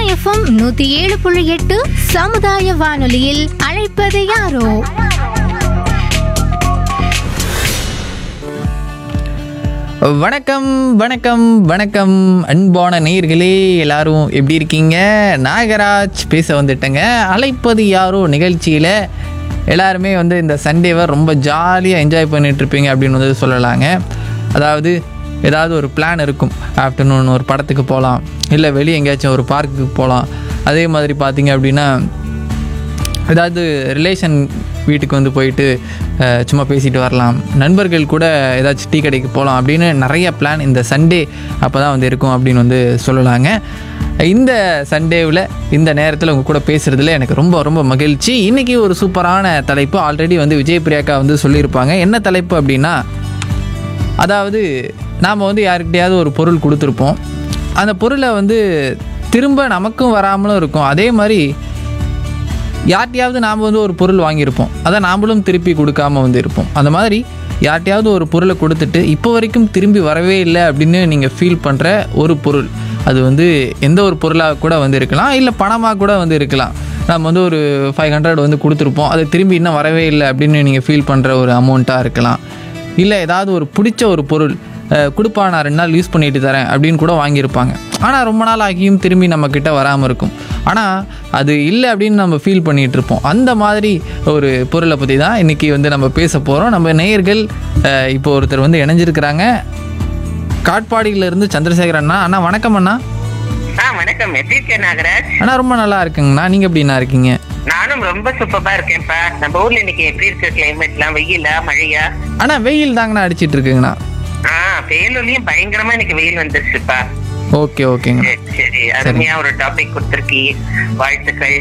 FM நூத்தி ஏழு புள்ளி எட்டு சமுதாய வானொலியில் அழைப்பது யாரோ வணக்கம் வணக்கம் வணக்கம் அன்பான நேயர்களே எல்லாரும் எப்படி இருக்கீங்க நாகராஜ் பேச வந்துட்டேங்க அழைப்பது யாரோ நிகழ்ச்சியில் எல்லாருமே வந்து இந்த சண்டேவை ரொம்ப ஜாலியாக என்ஜாய் பண்ணிட்டு இருப்பீங்க அப்படின்னு வந்து சொல்லலாங்க அதாவது ஏதாவது ஒரு பிளான் இருக்கும் ஆஃப்டர்நூன் ஒரு படத்துக்கு போகலாம் இல்லை வெளியே எங்கேயாச்சும் ஒரு பார்க்குக்கு போகலாம் அதே மாதிரி பார்த்தீங்க அப்படின்னா ஏதாவது ரிலேஷன் வீட்டுக்கு வந்து போயிட்டு அஹ், சும்மா பேசிட்டு வரலாம் நண்பர்கள் கூட ஏதாச்சும் டீ கடைக்கு போகலாம் அப்படின்னு நிறைய பிளான் இந்த சண்டே அப்போ தான் வந்து இருக்கும் அப்படின்னு வந்து சொல்லலாங்க இந்த சண்டேவில் இந்த நேரத்தில் உங்கள் கூட பேசுகிறதுல எனக்கு ரொம்ப ரொம்ப மகிழ்ச்சி இன்றைக்கி ஒரு சூப்பரான தலைப்பு ஆல்ரெடி வந்து விஜய் பிரியாக்கா வந்து சொல்லியிருப்பாங்க என்ன தலைப்பு அப்படின்னா அதாவது நாம் வந்து யாருக்கிட்டையாவது ஒரு பொருள் கொடுத்துருப்போம் அந்த பொருளை வந்து திரும்ப நமக்கும் வராமலும் இருக்கும் அதே மாதிரி யார்கிட்டயாவது நாம் வந்து ஒரு பொருள் வாங்கியிருப்போம் அதை நாமளும் திருப்பி கொடுக்காம வந்து இருப்போம் அந்த மாதிரி யார்கிட்டயாவது ஒரு பொருளை கொடுத்துட்டு இப்போ வரைக்கும் திரும்பி வரவே இல்லை அப்படின்னு நீங்கள் ஃபீல் பண்ணுற ஒரு பொருள் அது வந்து எந்த ஒரு பொருளாக கூட வந்து இருக்கலாம் இல்லை பணமாக கூட வந்து இருக்கலாம் நம்ம வந்து ஒரு ஃபைவ் ஹண்ட்ரட் வந்து கொடுத்துருப்போம் அது திரும்பி இன்னும் வரவே இல்லை அப்படின்னு நீங்கள் ஃபீல் பண்ணுற ஒரு அமௌண்ட்டாக இருக்கலாம் இல்லை ஏதாவது ஒரு பிடிச்ச ஒரு பொருள் அஹ், கொடுப்பா நான் ரெண்டு நாள் யூஸ் பண்ணிட்டு தரேன் அப்படின்னு கூட வாங்கியிருப்பாங்க ஆனால் ரொம்ப நாள் ஆகியும் திரும்பி நம்ம கிட்ட வராமல் இருக்கும் ஆனால் அது இல்லை அப்படின்னு நம்ம ஃபீல் பண்ணிகிட்டு இருப்போம் அந்த மாதிரி ஒரு பொருளை பற்றி தான் இன்றைக்கி வந்து நம்ம பேச போகிறோம் நம்ம நேயர்கள் அஹ், இப்போ ஒருத்தர் வந்து இணைஞ்சிருக்கிறாங்க காட்பாடியிலேருந்து சந்திரசேகர் அண்ணா அண்ணா வணக்கம் அண்ணா ஆ வணக்கம் எப்படி இருக்கேன் நாகராஜ் அண்ணா ரொம்ப நல்லா இருக்குங்கண்ணா நீங்கள் எப்படிண்ணா இருக்கீங்க நானும் ரொம்ப சூப்பரா இருக்கேன்ப்பா நம்ம ஊர்ல இன்னைக்கு எப்படி இருக்கு கிளைமேட்லாம் வெயிலா மழையா அண்ணா வெயில் தாங்கண்ணா அடிச்சிட்டு இருக்குங்கண்ணா ஆ வேலூர்லயும் பயங்கரமா இன்னைக்கு வெயில் வந்துருச்சுப்பா ஓகே ஓகேங்க சரி, சரி அருமையா ஒரு டாபிக் கொடுத்துருக்கி வாழ்த்துக்கள்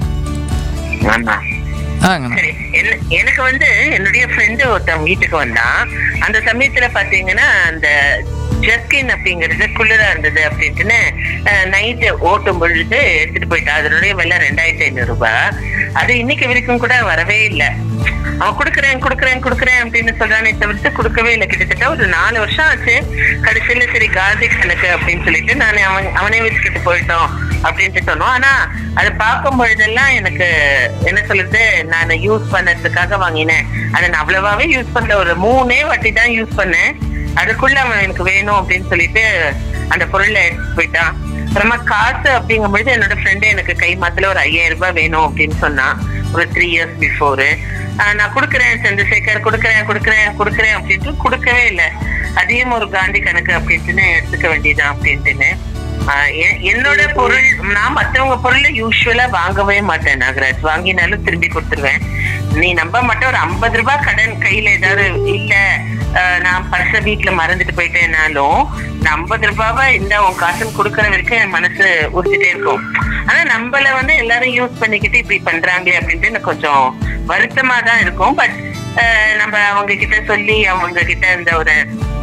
ஆமா ஆங்கண்ணா சரி என்ன- எனக்கு வந்து என்னுடைய ஃப்ரெண்டு ஒருத்தன் வீட்டுக்கு வந்தான் அந்த சமயத்துல பாத்தீங்கன்னா அந்த ஜஸ்கின் அப்படிங்கிறது குளிரா இருந்தது அப்படின்ட்டுன்னு நைட்டு ஓட்டும் பொழுது எடுத்துட்டு போயிட்டான் அதனுடைய விலை ரெண்டாயிரத்தி ஐநூறு ரூபாய் அது இன்னைக்கு வரைக்கும் கூட வரவே இல்லை அவன் கொடுக்குறேன் கொடுக்குறேன் கொடுக்குறேன் அப்படின்னு சொல்றானே தவிர்த்து கொடுக்கவே இல்லை கிட்டத்தட்ட ஒரு நாலு வருஷம் ஆச்சு கடைசியில சரி காந்தி கணக்கு அப்படின்னு சொல்லிட்டு நான் அவன் அவனே வச்சுக்கிட்டு போயிட்டோம் அப்படின்ட்டு சொன்னோம் ஆனா அதை பார்க்கும் பொழுதெல்லாம் எனக்கு என்ன சொல்றது நான் யூஸ் பண்ணதுக்காக வாங்கினேன் அதை நான் அவ்வளவாவே யூஸ் பண்ணல ஒரு மூணே வாட்டி தான் யூஸ் பண்ணேன் அதுக்குள்ள அவன் எனக்கு வேணும் அப்படின்னு சொல்லிட்டு அந்த பொருளை எடுத்து போயிட்டான் அப்புறமா காசு அப்படிங்கும் பொழுது என்னோட ஃப்ரெண்டு எனக்கு கை மாத்துல ஒரு ஐயாயிரம் ரூபாய் வேணும் அப்படின்னு சொன்னான் ஒரு த்ரீ இயர்ஸ் பிஃபோரு நான் கொடுக்குறேன் சந்திரசேகர் கொடுக்குறேன் கொடுக்குறேன் கொடுக்குறேன் அப்படின்ட்டு கொடுக்கவே இல்லை அதையும் ஒரு காந்தி கணக்கு அப்படின்ட்டுன்னு எடுத்துக்க வேண்டியதான் அப்படின்ட்டுன்னு ஆஹ் எ- என்னோட பொருள் நான் மத்தவங்க பொருளை யூஸ்வலா வாங்கவே மாட்டேன் நாகராஜ் வாங்கினாலும் திரும்பி கொடுத்துருவேன் நீ நம்ப மாட்டேன் ஒரு ஐம்பது ரூபாய் கடன் கையில ஏதாவது இல்ல ஆஹ் நான் பர்ஸ வீட்டுல மறந்துட்டு போயிட்டேனாலும் இந்த ஐம்பது ரூபாவை இந்த உன் காசுன்னு கொடுக்கற வரைக்கும் என் மனசு உறுத்திட்டே இருக்கும் ஆனா நம்மள வந்து எல்லாரும் யூஸ் பண்ணிக்கிட்டு இப்படி பண்றாங்களே அப்படின்ட்டு எனக்கு கொஞ்சம் வருத்தமா தான் இருக்கும் பட் நம்ம அவங்க கிட்ட சொல்லி அவங்க கிட்ட இந்த ஒரு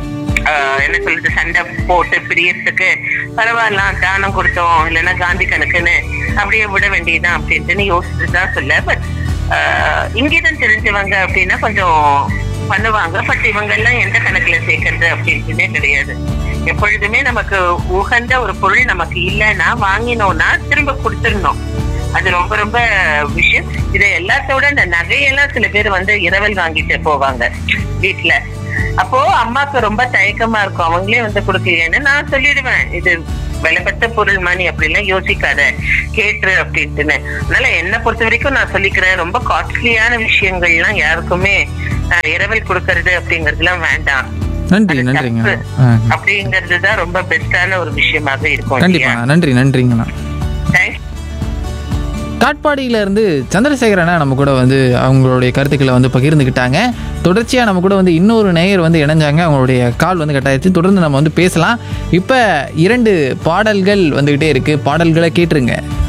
ஆஹ் என்ன சொல்றது சண்டை போட்டு பிரியறதுக்கு பரவாயில்ல தானம் கொடுத்தோம் இல்லைன்னா காந்தி கணக்குன்னு அப்படியே விட வேண்டியதுதான் அப்படின்ட்டு யோசிச்சுட்டு தான் சொல்ல பட் இங்கேதான் தெரிஞ்சவங்க அப்படின்னா கொஞ்சம் பண்ணுவாங்க பட் இவங்க எல்லாம் எந்த கணக்குல சேர்க்கறது அப்படின்ட்டுனே கிடையாது எப்பொழுதுமே நமக்கு உகந்த ஒரு பொருள் நமக்கு இல்லைன்னா வாங்கினோம்னா திரும்ப கொடுத்துடணும் அது ரொம்ப ரொம்ப விஷயம் இதை எல்லாத்தோட இந்த நகையெல்லாம் சில பேர் வந்து இரவல் வாங்கிட்டு போவாங்க வீட்டுல அப்போ அம்மாக்கு ரொம்ப தயக்கமா இருக்கும் அவங்களே வந்து கொடுக்கலையேன்னு நான் சொல்லிடுவேன் இது விலைப்பட்ட பொருள் மணி அப்படிலாம் யோசிக்காத கேட்டுரு அப்படின்ட்டுன்னு அதனால என்ன பொறுத்த வரைக்கும் நான் சொல்லிக்கிறேன் ரொம்ப காஸ்ட்லியான விஷயங்கள்லாம் யாருக்குமே அஹ், இரவல் கொடுக்கறது அப்படிங்கறதுலாம் வேண்டாம் நன்றி அது நன்றிங்க தப்பு. ஆ அப்படிங்கிறது தான் ரொம்ப பெஸ்டான ஒரு விஷயமாக இருக்கும் கண்டிப்பாண்ணா நன்றி நன்றிங்கண்ணா தேங்க்ஸ் காட்பாடியில இருந்து சந்திரசேகர் அண்ணா நம்ம கூட வந்து அவங்களுடைய கருத்துக்களை வந்து பகிர்ந்துக்கிட்டாங்க தொடர்ச்சியாக நம்ம கூட வந்து இன்னொரு நேயர் வந்து இணைஞ்சாங்க அவங்களுடைய கால் வந்து கட்டாயிருச்சு தொடர்ந்து நம்ம வந்து பேசலாம் இப்போ இரண்டு பாடல்கள் வந்துக்கிட்டே இருக்குது பாடல்களை கேட்டுருங்க